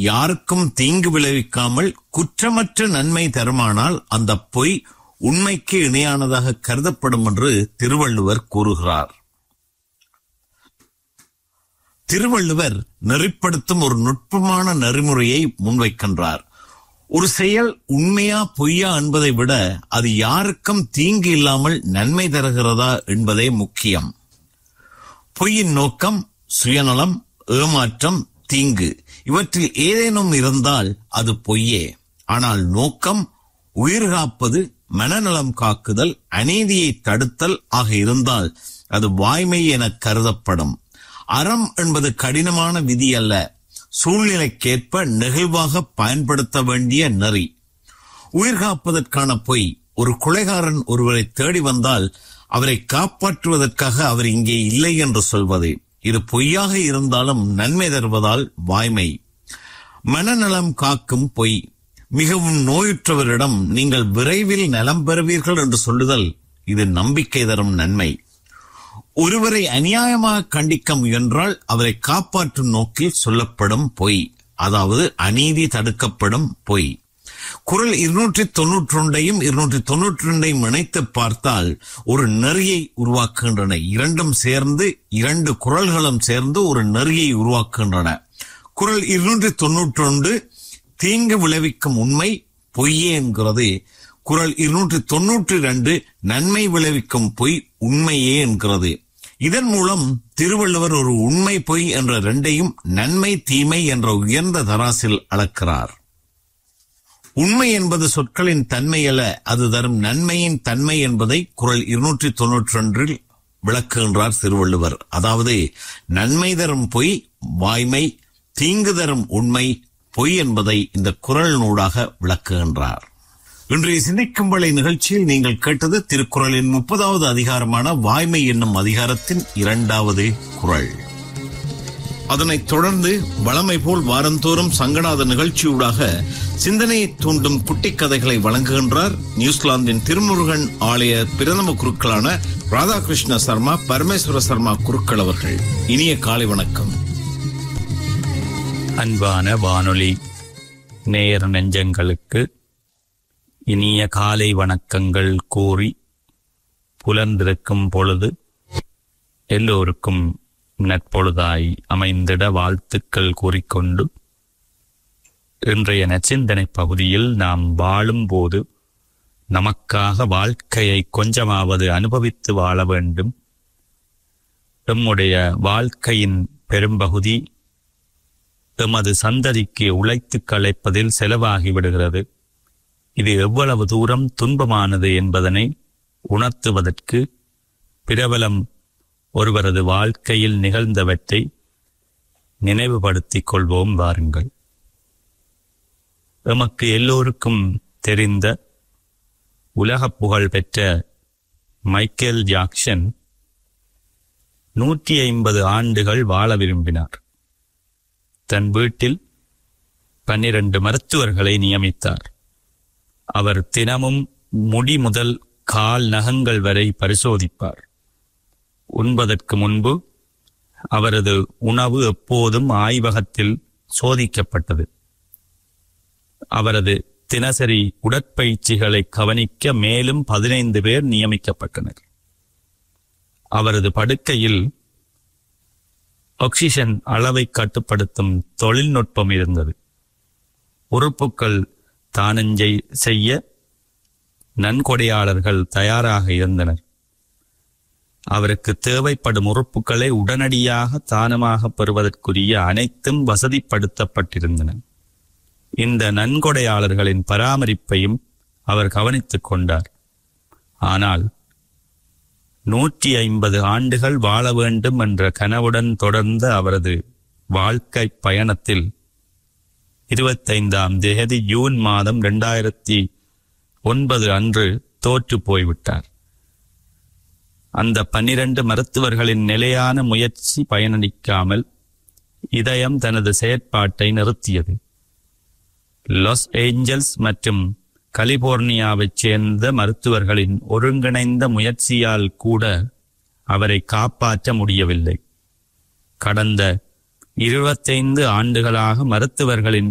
யாருக்கும் தீங்கு விளைவிக்காமல் குற்றமற்ற நன்மை தருமானால் அந்த பொய் உண்மைக்கு இணையானதாக கருதப்படும் என்று திருவள்ளுவர் கூறுகிறார் திருவள்ளுவர் நெறிப்படுத்தும் ஒரு நுட்பமான நெறிமுறையை முன்வைக்கின்றார் ஒரு செயல் உண்மையா பொய்யா என்பதை விட அது யாருக்கும் தீங்கு இல்லாமல் நன்மை தருகிறதா என்பதே முக்கியம் பொய்யின் நோக்கம் சுயநலம் ஏமாற்றம் தீங்கு இவற்றில் ஏதேனும் இருந்தால் அது பொய்யே ஆனால் நோக்கம் உயிர் காப்பது மனநலம் காக்குதல் அநீதியை தடுத்தல் ஆக இருந்தால் அது வாய்மை என கருதப்படும் அறம் என்பது கடினமான விதி அல்ல சூழ்நிலைக்கேற்ப நெகிழ்வாக பயன்படுத்த வேண்டிய நெறி உயிர் காப்பதற்கான பொய் ஒரு கொலைகாரன் ஒருவரை தேடி வந்தால் அவரை காப்பாற்றுவதற்காக அவர் இங்கே இல்லை என்று சொல்வது இது பொய்யாக இருந்தாலும் நன்மை தருவதால் வாய்மை மனநலம் காக்கும் பொய் மிகவும் நோயுற்றவரிடம் நீங்கள் விரைவில் நலம் பெறுவீர்கள் என்று சொல்லுதல் இது நம்பிக்கை தரும் நன்மை ஒருவரை அநியாயமாக கண்டிக்க முயன்றால் அவரை காப்பாற்றும் நோக்கில் சொல்லப்படும் பொய் அதாவது அநீதி தடுக்கப்படும் பொய் குரல் இருநூற்றி தொன்னூற்றி ஒன்றையும் இருநூற்றி தொன்னூற்றி ரெண்டையும் இணைத்து பார்த்தால் ஒரு நெறியை உருவாக்குகின்றன இரண்டும் சேர்ந்து இரண்டு குரல்களும் சேர்ந்து ஒரு நெறியை உருவாக்குகின்றன குரல் இருநூற்றி தொன்னூற்றி ஒன்று தீங்கு விளைவிக்கும் உண்மை பொய்யே என்கிறது குரல் இருநூற்றி தொன்னூற்றி ரெண்டு நன்மை விளைவிக்கும் பொய் உண்மையே என்கிறது இதன் மூலம் திருவள்ளுவர் ஒரு உண்மை பொய் என்ற இரண்டையும் நன்மை தீமை என்ற உயர்ந்த தராசில் அளக்கிறார் உண்மை என்பது சொற்களின் தன்மை அல்ல அது தரும் நன்மையின் தன்மை என்பதை குரல் இருநூற்றி தொன்னூற்றி ஒன்றில் விளக்குகின்றார் திருவள்ளுவர் அதாவது நன்மை தரும் பொய் வாய்மை தீங்கு தரும் உண்மை பொய் என்பதை இந்த குரல் நூடாக விளக்குகின்றார் இன்றைய சிந்திக்கும் வலை நிகழ்ச்சியில் நீங்கள் கேட்டது திருக்குறளின் முப்பதாவது அதிகாரமான வாய்மை என்னும் அதிகாரத்தின் இரண்டாவது குரல் அதனைத் தொடர்ந்து வளமை போல் வாரந்தோறும் சங்கநாத நிகழ்ச்சியூடாக சிந்தனையை தூண்டும் குட்டி கதைகளை வழங்குகின்றார் நியூசிலாந்தின் திருமுருகன் ஆலய பிரதம குருக்களான ராதாகிருஷ்ண சர்மா பரமேஸ்வர சர்மா குருக்கள் அவர்கள் இனிய காலை வணக்கம் அன்பான வானொலி நேயர் நெஞ்சங்களுக்கு இனிய காலை வணக்கங்கள் கூறி புலர்ந்திருக்கும் பொழுது எல்லோருக்கும் நற்பொழுதாய் அமைந்திட வாழ்த்துக்கள் கூறிக்கொண்டு இன்றைய நச்சிந்தனை பகுதியில் நாம் வாழும்போது நமக்காக வாழ்க்கையை கொஞ்சமாவது அனுபவித்து வாழ வேண்டும் நம்முடைய வாழ்க்கையின் பெரும்பகுதி எமது சந்ததிக்கு உழைத்து களைப்பதில் செலவாகி விடுகிறது இது எவ்வளவு தூரம் துன்பமானது என்பதனை உணர்த்துவதற்கு பிரபலம் ஒருவரது வாழ்க்கையில் நிகழ்ந்தவற்றை நினைவுபடுத்திக் கொள்வோம் வாருங்கள் எமக்கு எல்லோருக்கும் தெரிந்த உலக புகழ் பெற்ற மைக்கேல் ஜாக்சன் நூற்றி ஐம்பது ஆண்டுகள் வாழ விரும்பினார் தன் வீட்டில் பன்னிரண்டு மருத்துவர்களை நியமித்தார் அவர் தினமும் முடி முதல் கால் நகங்கள் வரை பரிசோதிப்பார் உண்பதற்கு முன்பு அவரது உணவு எப்போதும் ஆய்வகத்தில் சோதிக்கப்பட்டது அவரது தினசரி உடற்பயிற்சிகளை கவனிக்க மேலும் பதினைந்து பேர் நியமிக்கப்பட்டனர் அவரது படுக்கையில் ஆக்சிஜன் அளவை கட்டுப்படுத்தும் தொழில்நுட்பம் இருந்தது உறுப்புக்கள் தானஞ்சை செய்ய நன்கொடையாளர்கள் தயாராக இருந்தனர் அவருக்கு தேவைப்படும் உறுப்புகளை உடனடியாக தானமாக பெறுவதற்குரிய அனைத்தும் வசதிப்படுத்தப்பட்டிருந்தன இந்த நன்கொடையாளர்களின் பராமரிப்பையும் அவர் கவனித்துக் கொண்டார் ஆனால் நூற்றி ஐம்பது ஆண்டுகள் வாழ வேண்டும் என்ற கனவுடன் தொடர்ந்த அவரது வாழ்க்கை பயணத்தில் இருபத்தைந்தாம் தேதி ஜூன் மாதம் இரண்டாயிரத்தி ஒன்பது அன்று தோற்று போய்விட்டார் அந்த பன்னிரண்டு மருத்துவர்களின் நிலையான முயற்சி பயனளிக்காமல் இதயம் தனது செயற்பாட்டை நிறுத்தியது லாஸ் ஏஞ்சல்ஸ் மற்றும் கலிபோர்னியாவைச் சேர்ந்த மருத்துவர்களின் ஒருங்கிணைந்த முயற்சியால் கூட அவரை காப்பாற்ற முடியவில்லை கடந்த இருபத்தைந்து ஆண்டுகளாக மருத்துவர்களின்